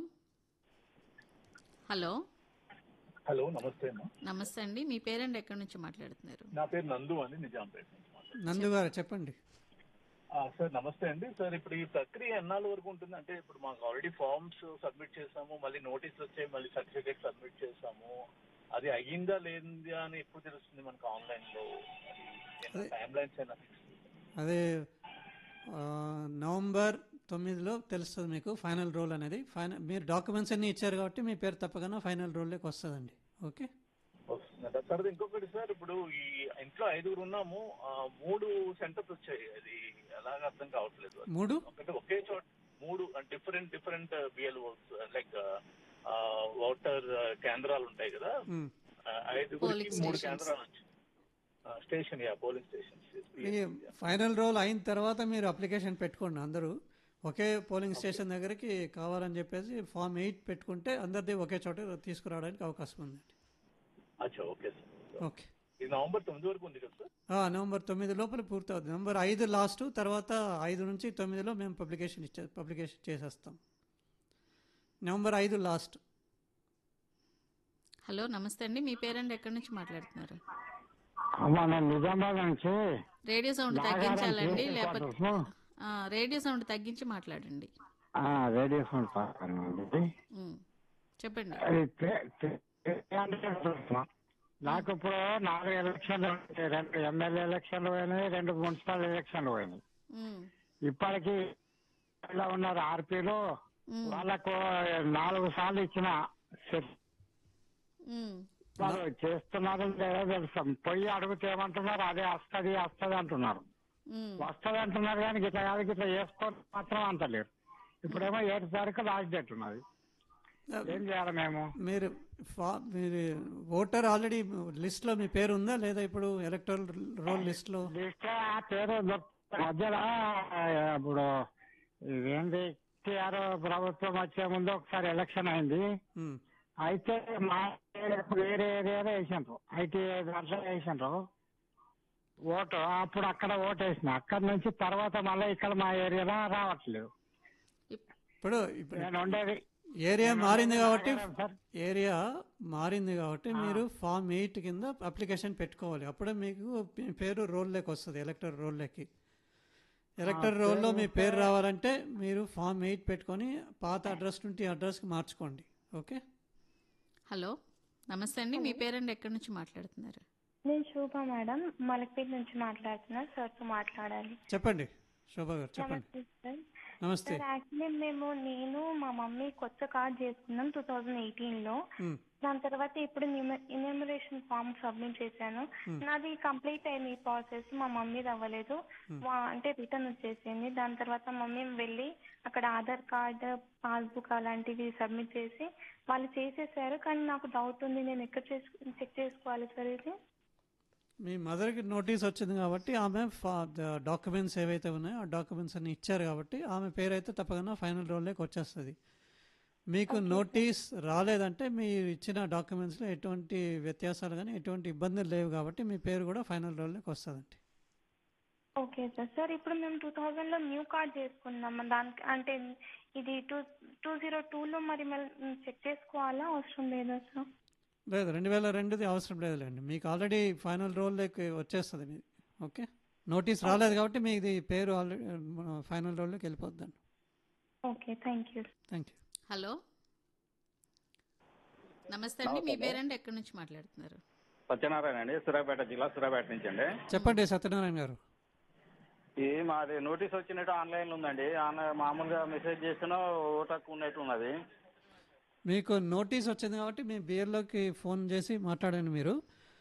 [SPEAKER 1] హలో
[SPEAKER 13] హలో నమస్తే అమ్మా
[SPEAKER 1] నమస్తే అండి మీ పేరండి ఎక్కడి నుంచి మాట్లాడుతున్నారు
[SPEAKER 13] నా పేరు నందు అండి నిజాంపేట నుంచి మాట్లాడుతున్నాను.
[SPEAKER 3] నందు గారు చెప్పండి
[SPEAKER 13] ఆ, సార్ నమస్తే అండి సార్ ఇప్పుడు ఈ ప్రక్రియ ఎన్నాళ్ళ వరకు ఉంటుంది అంటే ఇప్పుడు మాకు ఆల్రెడీ ఫార్మ్స్ సబ్మిట్ చేసాము మళ్ళీ నోటీస్ వచ్చాయి మళ్ళీ సర్టిఫికేట్ సబ్మిట్ చేసాము అది అయ్యిందా లేదా అని ఎప్పుడు తెలుస్తుంది మనకు ఆన్లైన్ లో టైం లైన్స్ అయినా
[SPEAKER 3] అదే ఆ, నవంబర్ తొమ్మిదిలో తెలుస్తుంది మీకు ఫైనల్ రోల్ అనేది ఫైనల్ మీరు డాక్యుమెంట్స్ అన్ని ఇచ్చారు కాబట్టి మీ పేరు తప్పకుండా ఫైనల్ రోల్లోకి వస్తుందండి ఓకే
[SPEAKER 13] వస్తుందంట సార్ ఇంకొకటి సార్ ఇప్పుడు ఈ ఇంట్లో ఐదుగురు ఉన్నాము ఆ, మూడు సెంటర్స్ వచ్చాయి అది ఎలాగ అర్థం కావట్లేదు
[SPEAKER 3] మూడు
[SPEAKER 13] ఒకటి ఒకే చోట మూడు different different BLOs like voter కేంద్రాలు ఉంటాయి కదా
[SPEAKER 3] మ్మ్.
[SPEAKER 13] ఆ, ఐదుగురికి
[SPEAKER 1] Polling
[SPEAKER 13] మూడు
[SPEAKER 1] stations.
[SPEAKER 13] కేంద్రాలు వచ్చాయి స్టేషన్ యా పోలింగ్ స్టేషన్స్
[SPEAKER 3] మీ ఫైనల్ రోల్ అయిన తర్వాత మీరు అప్లికేషన్ పెట్టుకోండి అందరూ ఒకే పోలింగ్ స్టేషన్ దగ్గరికి కావాలని చెప్పేసి ఫామ్ ఎయిట్ పెట్టుకుంటే అందరిది ఒకే చోట తీసుకురావడానికి అవకాశం ఉంది
[SPEAKER 13] అచ్చా ఓకే సార్
[SPEAKER 3] ఓకే
[SPEAKER 13] ఇది నవంబర్ తొమ్మిది వరకు ఉంది కదా సార్
[SPEAKER 3] ఆ, నవంబర్ తొమ్మిది లోపల పూర్తవుతుంది నవంబర్ ఐదు లాస్ట్ తర్వాత ఐదు నుంచి తొమ్మిదిలో మేము పబ్లికేషన్ ఇచ్చే పబ్లికేషన్ చేసేస్తాం నవంబర్ ఐదు లాస్ట్
[SPEAKER 1] హలో నమస్తే అండి మీ పేరెంట్ ఎక్కడి నుంచి మాట్లాడుతున్నారు
[SPEAKER 17] అమ్మా నేను నిజామాబాద్ నుంచి
[SPEAKER 1] రేడియో సౌండ్
[SPEAKER 17] నాగారం
[SPEAKER 1] తగ్గించాలండి
[SPEAKER 17] చేసి
[SPEAKER 1] లేకపోతే
[SPEAKER 17] క్వార్టర్స్
[SPEAKER 1] ఆ, రేడియో సౌండ్ తగ్గించి మాట్లాడండి
[SPEAKER 17] ఆ, రేడియో సౌండ్ పక్కన ఉంది.
[SPEAKER 1] ఉమ్, చెప్పండి
[SPEAKER 17] అది తే- తే- తే- అంటే చూస్తున్నా. నాకు ఇప్పుడు నాలుగు ఎలక్షన్లు ఉంటాయి. రెండు ఎమ్మెల్యే ఎలక్షన్లు పోయినాయి రెండు మున్సిపల్ ఎలక్షన్లు పోయినాయి
[SPEAKER 1] ఉమ్,
[SPEAKER 17] ఇప్పటికి ఇలా ఉన్నారు ఆర్పీలు వాళ్ళకు నాలుగు సార్లు ఇచ్చిన సెట్
[SPEAKER 1] ఉమ్,
[SPEAKER 17] వాళ్ళు చేస్తున్నారు లేదో తెలుస్తాం పొయ్యి అడిగితే ఏమంటున్నారు అదే వస్తది వస్తది అంటున్నారు
[SPEAKER 1] ఉమ్.
[SPEAKER 17] వస్తది అంటున్నారు కానీ ఇట్లా కాదు ఇట్లా చేసుకోవడం మాత్రం అంటలేరు ఇప్పుడేమో ఏడు తారీఖు లాస్ట్ డేట్ ఉన్నది ఏం చేయాలి మేము
[SPEAKER 3] మీరు ఫా మీరు ఓటర్ ఆల్రెడీ లిస్ట్లో మీ పేరు ఉందా లేదా ఇప్పుడు ఎలక్టరల్ రోల్ లిస్ట్లో
[SPEAKER 17] లిస్ట్ ఆ పేరు దొరుకుతుంది. మధ్యలో ఆ, ఇప్పుడు ఇదేంటి టీఆర్ ప్రభుత్వం వచ్చే ముందు ఒకసారి ఎలక్షన్ అయింది అయితే మా ఏరియా వేరే ఏరియాలో వేసిండ్రు ఐటీ దాంట్లో వేసిండ్రు ఓటు అప్పుడు అక్కడ ఓటు వేసిన అక్కడ నుంచి తర్వాత మళ్ళీ ఇక్కడ మా ఏరియాలో రావట్లేదు
[SPEAKER 3] ఇప్పుడు ఇప్పుడు
[SPEAKER 17] నేను ఉండేది
[SPEAKER 3] ఏరియా
[SPEAKER 17] నేను
[SPEAKER 3] మారింది
[SPEAKER 17] ఉండేది
[SPEAKER 3] కాబట్టి
[SPEAKER 17] నగరం సార్.
[SPEAKER 3] ఏరియా మారింది కాబట్టి మీరు ఫామ్ ఎయిట్ కింద అప్లికేషన్ పెట్టుకోవాలి అప్పుడే మీకు మీ పేరు రోల్లోకి వస్తుంది ఎలక్టర్ రోల్లోకి ఎలక్టర్
[SPEAKER 17] ఆ,
[SPEAKER 3] రోల్లో
[SPEAKER 17] పేరు-
[SPEAKER 3] మీ పేరు రావాలంటే మీరు ఫామ్ ఎయిట్ పెట్టుకొని పాత అడ్రస్ నుండి అడ్రస్కి మార్చుకోండి ఓకే
[SPEAKER 1] హలో నమస్తే అండి మీ పేరెంట్ ఎక్కడి నుంచి మాట్లాడుతున్నారు
[SPEAKER 18] నేను శోభ మేడం మలక్పేట నుంచి మాట్లాడుతున్నా సార్తో మాట్లాడాలి
[SPEAKER 3] చెప్పండి శోభా గారు చెప్పండి
[SPEAKER 18] నమస్తే సార్
[SPEAKER 3] నమస్తే
[SPEAKER 18] సార్ యాక్చువల్లీ మేము నేను మా మమ్మీ కొత్త కార్డ్ చేసుకున్నాం టూ థౌజండ్ ఎయిటీన్ లో
[SPEAKER 3] మ్,
[SPEAKER 18] దాని తర్వాత ఇప్పుడు ఇన్యూమరేషన్ ఫామ్ సబ్మిట్ చేశాను
[SPEAKER 3] Hmm.
[SPEAKER 18] నాది కంప్లీట్ అయింది ఈ ప్రాసెస్ మా మమ్మీది అవ్వలేదు
[SPEAKER 3] Hmm.
[SPEAKER 18] వా- అంటే రిటర్న్ వచ్చేసింది దాని తర్వాత మమ్మీ వెళ్ళి అక్కడ ఆధార్ కార్డ్ పాస్బుక్ అలాంటివి సబ్మిట్ చేసి వాళ్ళు చేసేసారు కానీ నాకు డౌట్ ఉంది నేను ఎక్కడ చేసు చెక్ చేసుకోవాలి సార్ ఇది
[SPEAKER 3] మీ మదర్కి నోటీస్ వచ్చింది కాబట్టి ఆమె డాక్యుమెంట్స్ ఏవైతే ఉన్నాయో ఆ డాక్యుమెంట్స్ అన్ని ఇచ్చారు కాబట్టి ఆమె పేరు అయితే తప్పకుండా ఫైనల్ రోల్లోకి వచ్చేస్తుంది మీకు నోటీస్ రాలేదంటే మీరు ఇచ్చిన డాక్యుమెంట్స్లో ఎటువంటి వ్యత్యాసాలు కానీ ఎటువంటి ఇబ్బందులు లేవు కాబట్టి మీ పేరు కూడా ఫైనల్ రోల్లోకి వస్తుందండి
[SPEAKER 18] ఓకే సార్ సార్ ఇప్పుడు మేము టూ థౌజండ్ లో న్యూ కార్డ్ చేసుకున్నాం దానికి అంటే ఇది టూ టూ జీరో టూలో మరి మళ్ళీ చెక్ చేసుకోవాలా అవసరం లేదా సార్
[SPEAKER 3] లేదు రెండు వేల రెండుది అవసరం లేదులేండి మీకు ఆల్రెడీ ఫైనల్ రోల్లోకి వచ్చేస్తుంది మీది ఓకే నోటీస్ రాలేదు కాబట్టి మీది పేరు ఆల్రెడీ ఫైనల్ రోల్లోకి వెళ్ళిపోద్దండి
[SPEAKER 18] okay thank you
[SPEAKER 3] thank you
[SPEAKER 1] hello నమస్తే అండి మీ పేరెంట్ ఎక్కడి నుంచి మాట్లాడుతున్నారు
[SPEAKER 19] సత్యనారాయణ అండి సూర్యాపేట జిల్లా సూర్యాపేట నుంచి అండి
[SPEAKER 3] చెప్పండి సత్యనారాయణ గారు
[SPEAKER 19] ఈ మాది నోటీస్ వచ్చినట్టు ఆన్లైన్ ఉందండి ఆన్లైన్ మామూలుగా మెసేజ్ చేసినా ఓటకు ఉన్నట్టు ఉన్నది
[SPEAKER 3] మీకు నోటీస్ వచ్చింది కాబట్టి మీ బిఎల్లోకి ఫోన్ చేసి మాట్లాడండి మీరు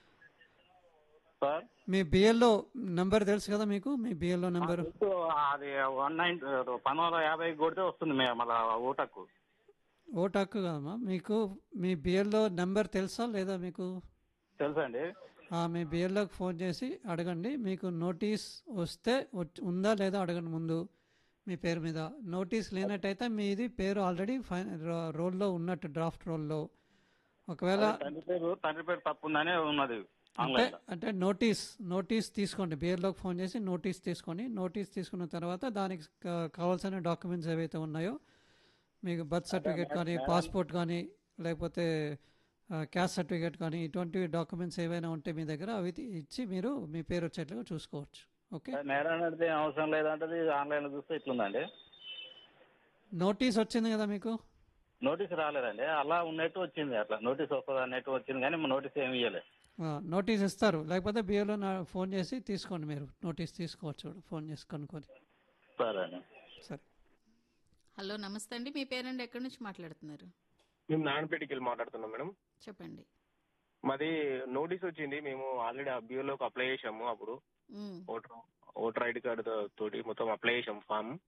[SPEAKER 19] సార్
[SPEAKER 3] మీ బిఎల్ఓ నెంబర్ తెలుసు కదా మీకు మీ బిఎల్ఓ నెంబర్
[SPEAKER 19] సో అది వన్ నైన్ పంతొమ్మిది వందల యాభై కొడితే వస్తుంది మే మళ్ళా ఓటకు
[SPEAKER 3] ఓటు హక్కు కదమ్మా మీకు మీ బిఎల్ఓ నెంబర్ తెలుసా లేదా మీకు
[SPEAKER 19] తెలుసా అండి
[SPEAKER 3] ఆ, మీ బిఎల్ఓకి ఫోన్ చేసి అడగండి మీకు నోటీస్ వస్తే వచ్చి- ఉందా లేదా అడగండి ముందు మీ పేరు మీద నోటీస్ లేనట్టయితే మీది పేరు ఆల్రెడీ ఫై రో- రోల్లో ఉన్నట్టు డ్రాఫ్ట్ రోల్లో ఒకవేళ
[SPEAKER 19] తండ్రి పేరు తండ్రి పేరు తప్పు ఉందనే ఉన్నది
[SPEAKER 3] అంటే
[SPEAKER 19] ఆన్లైన్
[SPEAKER 3] అంటే నోటీస్ నోటీస్ తీసుకోండి బిఎల్ఓకి ఫోన్ చేసి నోటీస్ తీసుకోండి నోటీస్ తీసుకున్న తర్వాత దానికి కా- కావాల్సిన డాక్యుమెంట్స్ ఏవైతే ఉన్నాయో మీకు బర్త్ సర్టిఫికేట్ కానీ
[SPEAKER 19] మేడం-
[SPEAKER 3] పాస్పోర్ట్ కానీ లేకపోతే క్యాస్ట్ సర్టిఫికేట్ కానీ ఇటువంటి డాక్యుమెంట్స్ ఏవైనా ఉంటే మీ దగ్గర అవి తీ- ఇచ్చి మీరు మీ పేరు వచ్చేట్లుగా చూసుకోవచ్చు ఓకే
[SPEAKER 19] నేరం అడిగితే ఏం అవసరం లేదంటే ఆన్లైన్ లో చూస్తే ఇట్లుందండి
[SPEAKER 3] నోటీస్ వచ్చింది కదా మీకు
[SPEAKER 19] నోటీస్ రాలేదండి అలా ఉన్నట్టు వచ్చింది అట్లా నోటీస్ వస్తుంది అన్నట్టు వచ్చింది కానీ నోటీస్ ఏమి ఇవ్వలేదు
[SPEAKER 3] ఆ, నోటీస్ ఇస్తారు లేకపోతే బిఏలో నా ఫోన్ చేసి తీసుకోండి మీరు నోటీస్ తీసుకోవచ్చు ఫోన్ చేసి కనుక్కొని
[SPEAKER 19] సరే అండి
[SPEAKER 3] సరే
[SPEAKER 1] హలో నమస్తే అండి మీ పేరెంట్ ఎక్కడి నుంచి మాట్లాడుతున్నారు
[SPEAKER 20] మేము నారాయణపేటకి వెళ్ళి మాట్లాడుతున్నాం మేడం
[SPEAKER 1] చెప్పండి
[SPEAKER 20] మాది నోటీస్ వచ్చింది మేము ఆల్రెడీ ఆ బ్యూరోలోకి అప్లై చేసాము అప్పుడు
[SPEAKER 1] ఉమ్.
[SPEAKER 20] ఓటర్ ఓటర్ ఐడి కార్డు తోటి మొత్తం అప్లై చేసాం ఫామ్